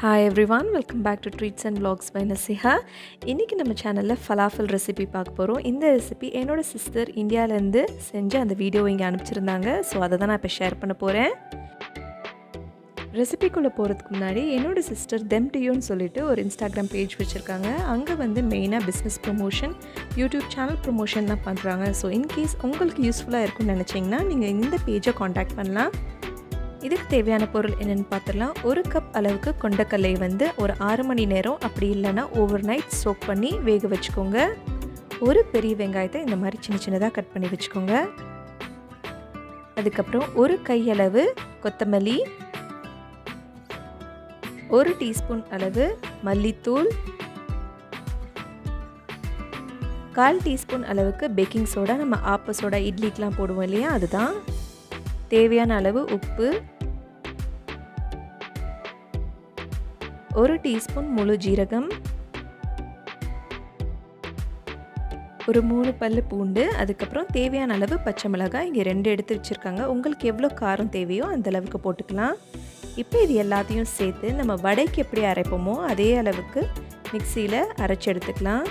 hi everyone welcome back to treats and vlogs பை நசிஹா இன்றைக்கி நம்ம சேனலில் ஃபலாஃபல் ரெசிபி பார்க்க போகிறோம் இந்த ரெசிபி என்னோடய சிஸ்டர் இந்தியாவிலேருந்து செஞ்சு அந்த வீடியோ இங்கே அனுப்பிச்சிருந்தாங்க ஸோ அதை தான் நான் இப்போ ஷேர் பண்ண போகிறேன் ரெசிபிக்குள்ளே போகிறதுக்கு முன்னாடி என்னோடய சிஸ்டர் தெம் டியூன்னு சொல்லிட்டு ஒரு இன்ஸ்டாகிராம் பேஜ் வச்சுருக்காங்க அங்கே வந்து மெயினாக பிஸ்னஸ் ப்ரொமோஷன் யூடியூப் சேனல் ப்ரொமோஷன்லாம் பண்ணுறாங்க ஸோ இன்கேஸ் உங்களுக்கு யூஸ்ஃபுல்லாக இருக்கும்னு நினச்சிங்கன்னா நீங்கள் இந்த பேஜை காண்டாக்ட் பண்ணலாம் இதுக்கு தேவையான பொருள் என்னென்னு பார்த்துடலாம் ஒரு கப் அளவுக்கு கொண்டக்கல்லை வந்து ஒரு ஆறு மணி நேரம் அப்படி இல்லைன்னா ஓவர் நைட் சோக் பண்ணி வேக வச்சுக்கோங்க ஒரு பெரிய வெங்காயத்தை இந்த மாதிரி சின்ன சின்னதாக கட் பண்ணி வச்சுக்கோங்க அதுக்கப்புறம் ஒரு கையளவு கொத்தமல்லி ஒரு டீஸ்பூன் அளவு மல்லித்தூள் கால் டீஸ்பூன் அளவுக்கு பேக்கிங் சோடா நம்ம ஆப்ப சோடா இட்லிக்கெலாம் போடுவோம் இல்லையா அதுதான் தேவையான அளவு உப்பு ஒரு டீஸ்பூன் முழு ஜீரகம் ஒரு மூணு பல் பூண்டு அதுக்கப்புறம் தேவையான அளவு பச்சை மிளகாய் இங்கே ரெண்டு எடுத்து வச்சுருக்காங்க உங்களுக்கு எவ்வளோ காரம் தேவையோ அந்த அளவுக்கு போட்டுக்கலாம் இப்போ இது எல்லாத்தையும் சேர்த்து நம்ம வடைக்கு எப்படி அரைப்போமோ அதே அளவுக்கு மிக்சியில் அரைச்சி எடுத்துக்கலாம்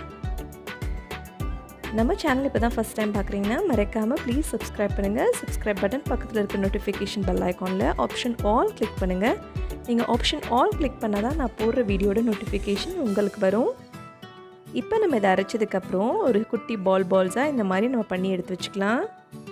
நம்ம சேனல் இப்போ தான் ஃபஸ்ட் டைம் பார்க்குறீங்கன்னா மறக்காமல் ப்ளீஸ் சப்ஸ்கிரைப் பண்ணுங்கள் சப்ஸ்கிரைப் பட்டன் பக்கத்தில் இருக்க நோட்டிஃபிகேஷன் பெல் ஐக்கானில் ஆப்ஷன் ஆல் கிளிக் பண்ணுங்கள் நீங்கள் ஆப்ஷன் ஆல் கிளிக் பண்ணால் தான் நான் போடுற வீடியோட நோட்டிஃபிகேஷன் உங்களுக்கு வரும் இப்போ நம்ம இதை அரைச்சதுக்கப்புறம் ஒரு குட்டி பால் பால்ஸாக இந்த மாதிரி நம்ம பண்ணி எடுத்து வச்சுக்கலாம்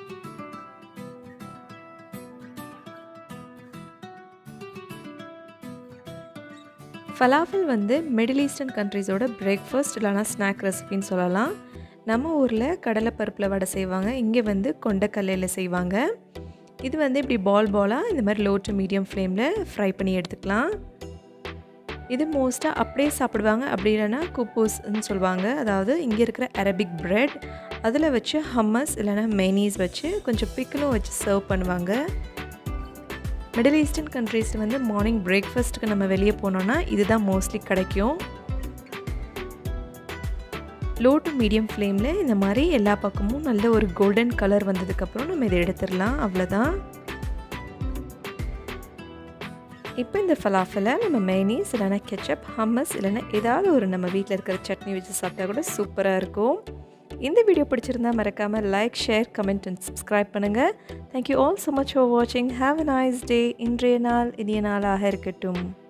ஃபலாஃபல் வந்து மிடில் ஈஸ்டர்ன் கண்ட்ரீஸோட பிரேக்ஃபாஸ்ட் இல்லைனா ஸ்நாக் ரெசிபின்னு சொல்லலாம் நம்ம ஊரில் கடலைப்பருப்பில் வடை செய்வாங்க இங்கே வந்து கொண்டக்கல்லையில் செய்வாங்க இது வந்து இப்படி பால் பாலாக இந்த மாதிரி லோ டு மீடியம் ஃப்ளேமில் ஃப்ரை பண்ணி எடுத்துக்கலாம் இது மோஸ்ட்டாக அப்படியே சாப்பிடுவாங்க அப்படி இல்லைன்னா குப்பூஸ்ன்னு சொல்லுவாங்க அதாவது இங்கே இருக்கிற அரபிக் ப்ரெட் அதில் வச்சு ஹம்மஸ் இல்லைனா மெய்னீஸ் வச்சு கொஞ்சம் பிக்கிலும் வச்சு சர்வ் பண்ணுவாங்க மிடில் ஈஸ்டர்ன் கண்ட்ரீஸில் வந்து மார்னிங் பிரேக்ஃபாஸ்ட்டுக்கு நம்ம வெளியே போனோன்னா இதுதான் மோஸ்ட்லி கிடைக்கும் லோ டு மீடியம் ஃப்ளேமில் இந்த மாதிரி எல்லா பக்கமும் நல்ல ஒரு கோல்டன் கலர் வந்ததுக்கப்புறம் நம்ம இதை எடுத்துடலாம் அவ்வளோதான் இப்போ இந்த ஃபலாஃபலை நம்ம மெய்னீஸ் இல்லைனா கெச்சப் ஹம்மஸ் இல்லைனா ஏதாவது ஒரு நம்ம வீட்டில் இருக்கிற சட்னி வச்சு சாப்பிட்டா கூட சூப்பராக இருக்கும் இந்த வீடியோ பிடிச்சிருந்தா மறக்காமல் like share comment and subscribe பண்ணுங்கள் thank you all so much for வாட்சிங் ஹாவ் அ நைஸ் டே இன்றைய நாள் இனிய நாளாக இருக்கட்டும்